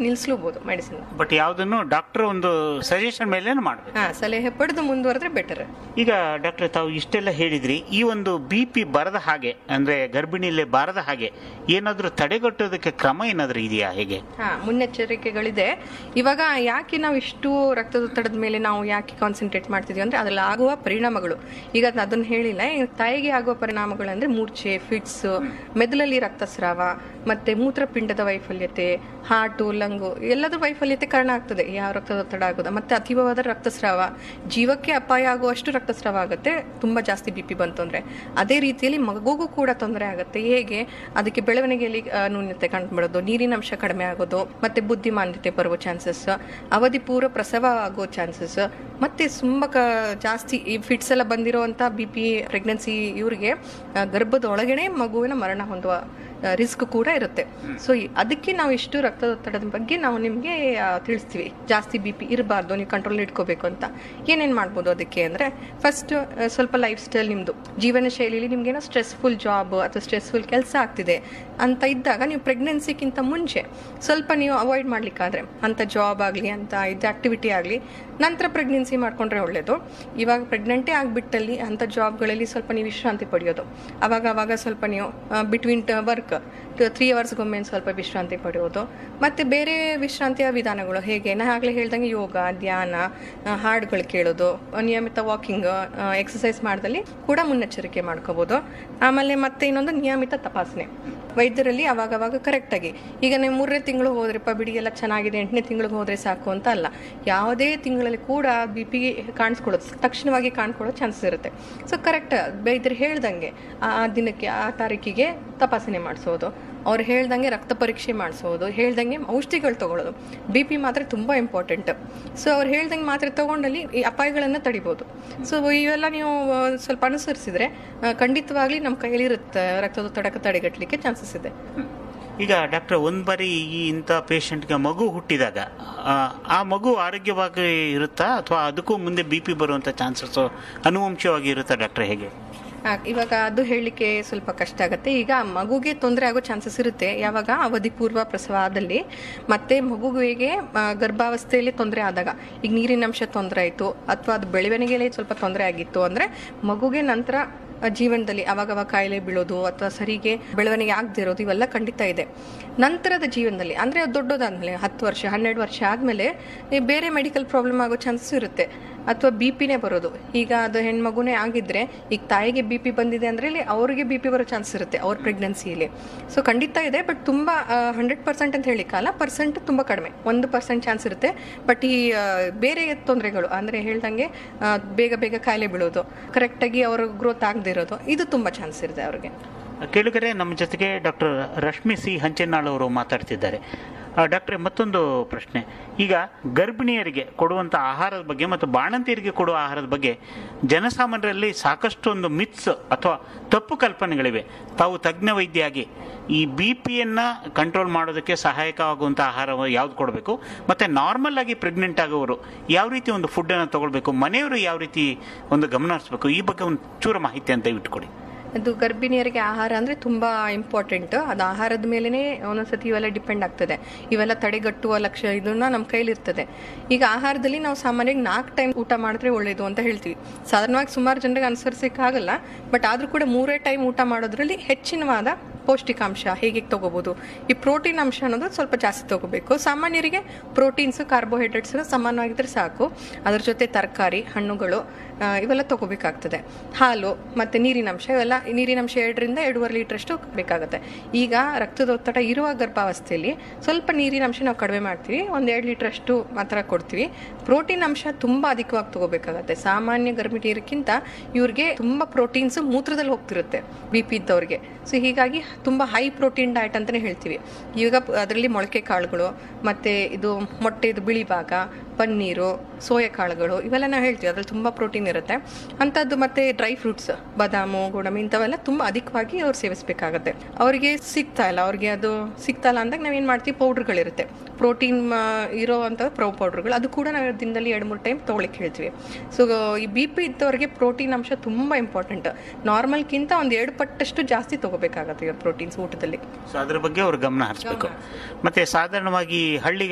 ನಿಲ್ಲಿಸ್ಲೂಬೋದು medicine but ಯಾವುದನ್ನು doctor ಒಂದು suggestion ಮೇಲೆ ಮಾಡಬೇಕು ಹಾ ಸಲಹೆ ಪಡೆದು ಮುಂದುವರೆದ್ರೆ ಬೆಟರ್ ಈಗ ಡಾಕ್ಟರ್ ತಾವು ಇಷ್ಟೆಲ್ಲ ಹೇಳಿದ್ರಿ ಈ ಒಂದು ಬಿ ಪಿ ಬರದ ಹಾಗೆ ಅಂದ್ರೆ ಗರ್ಭಿಣಿಯಲ್ಲಿ ಬಾರದ ಹಾಗೆ ಏನಾದರೂ ತಡೆಗಟ್ಟೋದಕ್ಕೆ ಕ್ರಮ ಏನಾದರೂ ಇದೆಯಾ ಹೇಗೆ ಹಾ ಮುನ್ನೆಚ್ಚರಿಕೆಗಳಿದೆ ಇವಾಗ ಯಾಕೆ ನಾವು ಇಷ್ಟು ರಕ್ತದೊತ್ತಡದ ಮೇಲೆ ನಾವು ಯಾಕೆ ಕಾನ್ಸಂಟ್ರೇಟ್ ಮಾಡ್ತಿದ್ವಿ ಅಂದ್ರೆ ಅದ್ರಲ್ಲಿ ಆಗುವ ಪರಿಣಾಮಗಳು ಈಗ ಅದ್ನ- ಅದನ್ನ ಹೇಳಿಲ್ಲ ಈಗ ತಾಯಿಗೆ ಆಗುವ ಪರಿಣಾಮಗಳು ಅಂದ್ರೆ ಮೂರ್ಛೆ ಫಿಟ್ಸ್ ಮೆದುಳಲ್ಲಿ ರಕ್ತಸ್ರಾವ ಮತ್ತೆ ಮೂತ್ರಪಿಂಡದ ವೈಫಲ್ಯತೆ ಹಾರ್ಟು ಲಂಗು ಎಲ್ಲದರ ವೈಫಲ್ಯತೆ ಕಾರಣ ಆಗ್ತದೆ ಯಾವ ರಕ್ತದೊತ್ತಡ ಆಗೋದು ಮತ್ತೆ ಅತೀವವಾದ ರಕ್ತಸ್ರಾವ ಜೀವಕ್ಕೆ ಅಪಾಯ ಆಗುವಷ್ಟು ರಕ್ತಸ್ರಾವ ಆಗುತ್ತೆ ತುಂಬಾ ಜಾಸ್ತಿ ಬಿ ಪಿ ಬಂತು ಅಂದ್ರೆ ಅದೇ ರೀತಿಯಲ್ಲಿ ಮಗುಗೂ ಕೂಡ ತೊಂದರೆ ಆಗುತ್ತೆ ಹೇಗೆ ಅದಕ್ಕೆ ಬೆಳವಣಿಗೆಯಲ್ಲಿ ಆ, ನ್ಯೂನತೆ ಕಂಡುಬಿಡೋದು ನೀರಿನ ಅಂಶ ಕಡಿಮೆ ಆಗೋದು ಮತ್ತೆ ಬುದ್ಧಿಮಾಂದ್ಯತೆ ಬರುವ ಚಾನ್ಸಸ್ ಅವಧಿ ಪೂರ್ವ ಪ್ರಸವ ಆಗೋ ಚಾನ್ಸಸ್ ಮತ್ತೆ ತುಂಬಾ ಕ- ಜಾಸ್ತಿ ಈ ಫಿಟ್ಸ್ ಎಲ್ಲ ಬಂದಿರುವಂತ ಬಿ ಪಿ ಪ್ರೆಗ್ನೆನ್ಸಿ ಇವರಿಗೆ ಗರ್ಭದ ಒಳಗಡೆ ಮಗುವಿನ ಮರಣ ಹೊಂದುವ ರಿಸ್ಕ್ ಕೂಡ ಇರುತ್ತೆ ಸೊ ಅದಕ್ಕೆ ನಾವು ಇಷ್ಟು ರಕ್ತದೊತ್ತಡದ ಬಗ್ಗೆ ನಾವು ನಿಮಗೆ ತಿಳಿಸ್ತೀವಿ ಜಾಸ್ತಿ ಬಿ ಪಿ ಇರಬಾರ್ದು ನೀವು ಕಂಟ್ರೋಲ್ ಇಟ್ಕೋಬೇಕು ಅಂತ ಏನೇನು ಮಾಡ್ಬೋದು ಅದಕ್ಕೆ ಅಂದರೆ ಫಸ್ಟ್ ಸ್ವಲ್ಪ ಲೈಫ್ ಸ್ಟೈಲ್ ನಿಮ್ಮದು ಜೀವನ ಶೈಲಿಲಿ ನಿಮ್ಗೇನೋ ಸ್ಟ್ರೆಸ್ಫುಲ್ ಜಾಬ್ ಅಥವಾ ಸ್ಟ್ರೆಸ್ಫುಲ್ ಕೆಲಸ ಆಗ್ತಿದೆ ಅಂತ ಇದ್ದಾಗ ನೀವು ಪ್ರೆಗ್ನೆನ್ಸಿಗಿಂತ ಮುಂಚೆ ಸ್ವಲ್ಪ ನೀವು ಅವಾಯ್ಡ್ ಮಾಡ್ಲಿಕ್ಕಾದ್ರೆ ಅಂಥ ಜಾಬ್ ಆಗಲಿ ಅಂತ ಇದು ಆಕ್ಟಿವಿಟಿ ಆಗಲಿ ನಂತರ ಪ್ರೆಗ್ನೆನ್ಸಿ ಮಾಡ್ಕೊಂಡ್ರೆ ಒಳ್ಳೇದು ಇವಾಗ ಪ್ರೆಗ್ನೆಂಟೇ ಆಗಿಬಿಟ್ಟಲ್ಲಿ ಅಂಥ ಜಾಬ್ಗಳಲ್ಲಿ ಸ್ವಲ್ಪ ನೀವು ವಿಶ್ರಾಂತಿ ಪಡೆಯೋದು ಅವಾಗ ಅವಾಗ ಸ್ವಲ್ಪ ನೀವು ಬಿಟ್ವೀನ್ ವರ್ಕ್ ತ್ರೀ ಅವರ್ಸ್ಗೊಮ್ಮೆ ಸ್ವಲ್ಪ ವಿಶ್ರಾಂತಿ ಪಡೆಯೋದು ಮತ್ತು ಬೇರೆ ವಿಶ್ರಾಂತಿಯ ವಿಧಾನಗಳು ಹೇಗೆ ನಾ ಆಗಲೇ ಹೇಳ್ದಂಗೆ ಯೋಗ ಧ್ಯಾನ ಆ, ಹಾಡುಗಳು ಕೇಳೋದು ನಿಯಮಿತ ವಾಕಿಂಗ್ ಎಕ್ಸಸೈಸ್ ಮಾಡ್ದಲ್ಲಿ ಕೂಡ ಮುನ್ನೆಚ್ಚರಿಕೆ ಮಾಡ್ಕೋಬೋದು ಆಮೇಲೆ ಮತ್ತೆ ಇನ್ನೊಂದು ನಿಯಮಿತ ತಪಾಸಣೆ ವೈದ್ಯರಲ್ಲಿ ಅವಾಗ ಅವಾಗ ಕರೆಕ್ಟಾಗಿ ಈಗ ನೀವು ಮೂರನೇ ತಿಂಗಳು ಹೋದ್ರಪ್ಪ ಬಿಡಿ ಎಲ್ಲ ಚೆನ್ನಾಗಿದೆ ಎಂಟನೇ ತಿಂಗಳಿಗೆ ಹೋದ್ರೆ ಸಾಕು ಅಂತ ಅಲ್ಲ ಯಾವುದೇ ತಿಂಗಳಲ್ಲಿ ಕೂಡ ಬಿ ಪಿ ಕಾಣಿಸ್ಕೊಳ್ಳೋದು ತಕ್ಷಣವಾಗಿ ಕಾಣ್ಕೊಳ್ಳೋ ಚಾನ್ಸಸ್ ಇರುತ್ತೆ ಸೊ ಕರೆಕ್ಟ್ ವೈದ್ಯರು ಹೇಳ್ದಂಗೆ ಆ ದಿನಕ್ಕೆ ಆ ತಾರೀಕಿಗೆ ತಪಾಸಣೆ ಮಾಡಿಸೋದು ಅವ್ರು ಹೇಳ್ದಂಗೆ ರಕ್ತ ಪರೀಕ್ಷೆ ಮಾಡಿಸೋದು ಹೇಳ್ದಂಗೆ ಔಷಧಿಗಳು ತಗೊಳ್ಳೋದು ಬಿ ಪಿ ಮಾತ್ರ ತುಂಬ ಇಂಪಾರ್ಟೆಂಟ್ ಸೊ ಅವ್ರು ಹೇಳ್ದಂಗೆ ಮಾತ್ರೆ ತಗೊಂಡಲ್ಲಿ ಈ ಅಪಾಯಗಳನ್ನು ತಡಿಬೋದು ಸೊ ಇವೆಲ್ಲ ನೀವು ಆ, ಸ್ವಲ್ಪ ಅನುಸರಿಸಿದ್ರೆ ಆ, ಖಂಡಿತವಾಗ್ಲಿ ನಮ್ಮ ಕೈಲಿರುತ್ತೆ ರಕ್ತದೊತ್ತಡಕ್ಕೆ ತಡೆಗಟ್ಟಲಿಕ್ಕೆ ಚಾನ್ಸಸ್ ಇದೆ ಈಗ ಡಾಕ್ಟರ್ ಒಂದ್ ಬಾರಿ ಈ ಇಂಥ ಪೇಷಂಟ್ಗೆ ಮಗು ಹುಟ್ಟಿದಾಗ ಆ, ಆ ಮಗು ಆರೋಗ್ಯವಾಗಿ ಇರುತ್ತಾ ಅಥವಾ ಅದಕ್ಕೂ ಮುಂದೆ ಬಿ ಪಿ ಬರುವಂಥ ಚಾನ್ಸಸ್ ಅನುವಂಶವಾಗಿ ಇರುತ್ತಾ ಡಾಕ್ಟರ್ ಹೇಗೆ ಆ, ಇವಾಗ ಅದು ಹೇಳಲಿಕ್ಕೆ ಸ್ವಲ್ಪ ಕಷ್ಟ ಆಗುತ್ತೆ ಈಗ ಮಗುಗೆ ತೊಂದರೆ ಆಗೋ ಚಾನ್ಸಸ್ ಇರುತ್ತೆ ಯಾವಾಗ ಅವಧಿ ಪೂರ್ವ ಪ್ರಸವ ಆದಲ್ಲಿ ಮತ್ತೆ ಮಗುವಿಗೆ ಆ, ಗರ್ಭಾವಸ್ಥೆಯಲ್ಲಿ ತೊಂದರೆ ಆದಾಗ ಈಗ ನೀರಿನ ಅಂಶ ತೊಂದರೆ ಆಯಿತು ಅಥವಾ ಅದು ಬೆಳವಣಿಗೆಯಲ್ಲಿ ಸ್ವಲ್ಪ ತೊಂದರೆ ಆಗಿತ್ತು ಅಂದರೆ ಮಗುಗೆ ನಂತರ ಆ, ಜೀವನದಲ್ಲಿ ಅವಾಗವಾಗ ಕಾಯಿಲೆ ಬೀಳೋದು ಅಥವಾ ಸರಿಗೆ ಬೆಳವಣಿಗೆ ಆಗದೆ ಇರೋದು ಇವೆಲ್ಲ ಖಂಡಿತ ಇದೆ ನಂತರದ ಜೀವನದಲ್ಲಿ ಅಂದರೆ ದೊಡ್ಡದಾದ್ಮೇಲೆ ಹತ್ತು ವರ್ಷ ಹನ್ನೆರಡು ವರ್ಷ ಆದಮೇಲೆ ಬೇರೆ ಮೆಡಿಕಲ್ ಪ್ರಾಬ್ಲಮ್ ಆಗೋ ಚಾನ್ಸಸ್ ಇರುತ್ತೆ ಅಥವಾ ಬಿ ಪಿನೇ ಬರೋದು ಈಗ ಅದು ಹೆಣ್ಮಗುನೇ ಆಗಿದ್ರೆ ಈಗ ತಾಯಿಗೆ ಬಿ ಪಿ ಬಂದಿದೆ ಅಂದರೆ ಅವ್ರಿಗೆ ಬಿ ಪಿ ಬರೋ ಚಾನ್ಸ್ ಇರುತ್ತೆ ಅವ್ರ ಪ್ರೆಗ್ನೆನ್ಸಿಯಲ್ಲಿ ಸೊ ಖಂಡಿತ ಇದೆ ಬಟ್ ತುಂಬ ಹಂಡ್ರೆಡ್ ಪರ್ಸೆಂಟ್ ಅಂತ ಹೇಳಿಕಲ್ಲ ಪರ್ಸೆಂಟ್ ತುಂಬ ಕಡಿಮೆ ಒಂದು ಪರ್ಸೆಂಟ್ ಚಾನ್ಸ್ ಇರುತ್ತೆ ಬಟ್ ಈ ಆ, ಬೇರೆ ತೊಂದರೆಗಳು ಅಂದರೆ ಹೇಳ್ದಂಗೆ ಆ, ಬೇಗ ಬೇಗ ಕಾಯಿಲೆ ಬೀಳೋದು ಕರೆಕ್ಟಾಗಿ ಅವ್ರ ಗ್ರೋತ್ ಆಗದೆ ಇರೋದು ಇದು ತುಂಬ ಚಾನ್ಸ್ ಇರುತ್ತೆ ಅವ್ರಿಗೆ ಕೇಳಿದರೆ ನಮ್ಮ ಜೊತೆಗೆ ಡಾಕ್ಟರ್ ರಶ್ಮಿ ಸಿ ಹಂಚನಾಳ್ ಅವರು ಮಾತಾಡ್ತಿದ್ದಾರೆ ಡಾಕ್ಟ್ರೆ ಮತ್ತೊಂದು ಪ್ರಶ್ನೆ ಈಗ ಗರ್ಭಿಣಿಯರಿಗೆ ಕೊಡುವಂಥ ಆಹಾರದ ಬಗ್ಗೆ ಮತ್ತು ಬಾಣಂತಿಯರಿಗೆ ಕೊಡುವ ಆಹಾರದ ಬಗ್ಗೆ ಜನಸಾಮಾನ್ಯರಲ್ಲಿ ಸಾಕಷ್ಟು ಒಂದು ಮಿತ್ಸ್ ಅಥವಾ ತಪ್ಪು ಕಲ್ಪನೆಗಳಿವೆ ತಾವು ತಜ್ಞ ವೈದ್ಯಾಗಿ ಈ ಬಿ ಪಿಯನ್ನು ಕಂಟ್ರೋಲ್ ಮಾಡೋದಕ್ಕೆ ಸಹಾಯಕವಾಗುವಂಥ ಆಹಾರ ಯಾವ್ದು ಕೊಡಬೇಕು ಮತ್ತು ನಾರ್ಮಲ್ ಆಗಿ ಪ್ರೆಗ್ನೆಂಟ್ ಆಗೋರು ಯಾವ ರೀತಿ ಒಂದು ಫುಡ್ಡನ್ನು ತಗೊಳ್ಬೇಕು ಮನೆಯವರು ಯಾವ ರೀತಿ ಒಂದು ಗಮನ ಹರಿಸ್ಬೇಕು ಈ ಬಗ್ಗೆ ಒಂದು ಚೂರ ಮಾಹಿತಿ ಅಂತ ದಯವಿಟ್ಟು ಕೊಡಿ ಅದು ಗರ್ಭಿಣಿಯರಿಗೆ ಆಹಾರ ಅಂದರೆ ತುಂಬ ಇಂಪಾರ್ಟೆಂಟ್ ಅದು ಆಹಾರದ ಮೇಲೇ ಒಂದೊಂದ್ಸತಿ ಇವೆಲ್ಲ ಡಿಪೆಂಡ್ ಆಗ್ತದೆ ಇವೆಲ್ಲ ತಡೆಗಟ್ಟುವ ಲಕ್ಷ್ಯ ಇದನ್ನ ನಮ್ಮ ಕೈಲಿರ್ತದೆ ಈಗ ಆಹಾರದಲ್ಲಿ ನಾವು ಸಾಮಾನ್ಯವಾಗಿ ನಾಲ್ಕು ಟೈಮ್ ಊಟ ಮಾಡಿದ್ರೆ ಒಳ್ಳೇದು ಅಂತ ಹೇಳ್ತೀವಿ ಸಾಧಾರಣವಾಗಿ ಸುಮಾರು ಜನರಿಗೆ ಅನುಸರಿಸೋಕ್ಕಾಗಲ್ಲ ಬಟ್ ಆದರೂ ಕೂಡ ಮೂರೇ ಟೈಮ್ ಊಟ ಮಾಡೋದ್ರಲ್ಲಿ ಹೆಚ್ಚಿನವಾದ ಪೌಷ್ಟಿಕಾಂಶ ಹೇಗೆ ತಗೋಬೋದು ಈ ಪ್ರೋಟೀನ್ ಅಂಶ ಅನ್ನೋದು ಸ್ವಲ್ಪ ಜಾಸ್ತಿ ತಗೋಬೇಕು ಸಾಮಾನ್ಯರಿಗೆ ಪ್ರೋಟೀನ್ಸ್ ಕಾರ್ಬೋಹೈಡ್ರೇಟ್ಸ್ ಸಮಾನವಾಗಿದ್ರೆ ಸಾಕು ಅದ್ರ ಜೊತೆ ತರಕಾರಿ ಹಣ್ಣುಗಳು ಆ, ಇವೆಲ್ಲ ತಗೋಬೇಕಾಗ್ತದೆ ಹಾಲು ಮತ್ತು ನೀರಿನ ಅಂಶ ಇವೆಲ್ಲ ನೀರಿನ ಅಂಶ ಎರಡರಿಂದ ಎರಡೂವರೆ ಲೀಟ್ರಷ್ಟು ಬೇಕಾಗುತ್ತೆ ಈಗ ರಕ್ತದೊತ್ತಡ ಇರುವ ಗರ್ಭಾವಸ್ಥೆಯಲ್ಲಿ ಸ್ವಲ್ಪ ನೀರಿನ ಅಂಶ ನಾವು ಕಡಿಮೆ ಮಾಡ್ತೀವಿ ಒಂದು ಎರಡು ಲೀಟ್ರಷ್ಟು ಮಾತ್ರ ಕೊಡ್ತೀವಿ ಪ್ರೋಟೀನ್ ಅಂಶ ತುಂಬ ಅಧಿಕವಾಗಿ ತಗೋಬೇಕಾಗತ್ತೆ ಸಾಮಾನ್ಯ ಗರ್ಭಿಣಿಯರಿಗಿಂತ ಇವ್ರಿಗೆ ತುಂಬ ಪ್ರೋಟೀನ್ಸ್ ಮೂತ್ರದಲ್ಲಿ ಹೋಗ್ತಿರುತ್ತೆ ಬಿ ಪಿ ಇದ್ದವ್ರಿಗೆ ಸೊ ಹೀಗಾಗಿ ತುಂಬ ಹೈ ಪ್ರೋಟೀನ್ ಡಯಟ್ ಅಂತಲೇ ಹೇಳ್ತೀವಿ ಈಗ ಅದರಲ್ಲಿ ಮೊಳಕೆ ಕಾಳುಗಳು ಮತ್ತು ಇದು ಮೊಟ್ಟೆದು ಬಿಳಿ ಭಾಗ ಪನ್ನೀರು ಸೋಯಾ ಕಾಳುಗಳು ಇವೆಲ್ಲ ನಾವು ಹೇಳ್ತೀವಿ ಅದ್ರಲ್ಲಿ ತುಂಬ ಪ್ರೋಟೀನ್ ಇರುತ್ತೆ ಅಂಥದ್ದು ಮತ್ತು ಡ್ರೈ ಫ್ರೂಟ್ಸ್ ಬಾದಾಮು ಗೋಡಂಬಿ ಇಂಥವೆಲ್ಲ ತುಂಬ ಅಧಿಕವಾಗಿ ಅವ್ರು ಸೇವಿಸಬೇಕಾಗತ್ತೆ ಅವರಿಗೆ ಸಿಗ್ತಾ ಇಲ್ಲ ಅವ್ರಿಗೆ ಅದು ಸಿಗ್ತಾ ಇಲ್ಲ ಅಂದಾಗ ನಾವೇನು ಮಾಡ್ತೀವಿ ಪೌಡ್ರ್ಗಳಿರುತ್ತೆ ಪ್ರೋಟೀನ್ ಇರೋ ಅಂಥ ಪ್ರೊ ಪೌಡ್ರ್ಗಳು ಅದು ಕೂಡ ನಾವು ದಿನದಲ್ಲಿ ಎರಡು ಮೂರು ಟೈಮ್ ತೊಗೊಳಿಕ್ಕೆ ಹೇಳ್ತೀವಿ ಸೊ ಈ ಬಿ ಪಿ ಇದ್ದವರಿಗೆ ಪ್ರೋಟೀನ್ ಅಂಶ ತುಂಬ ಇಂಪಾರ್ಟೆಂಟ್ ನಾರ್ಮಲ್ಗಿಂತ ಒಂದು ಎರಡು ಪಟ್ಟಷ್ಟು ಜಾಸ್ತಿ ತಗೋಬೇಕಾಗತ್ತೆ ಇವ್ರ ಪ್ರೋಟೀನ್ಸ್ ಊಟದಲ್ಲಿ ಸೊ ಅದ್ರ ಬಗ್ಗೆ ಅವರು ಗಮನ ಹರಿಸ್ಬೇಕು ಮತ್ತೆ ಸಾಧಾರಣವಾಗಿ ಹಳ್ಳಿ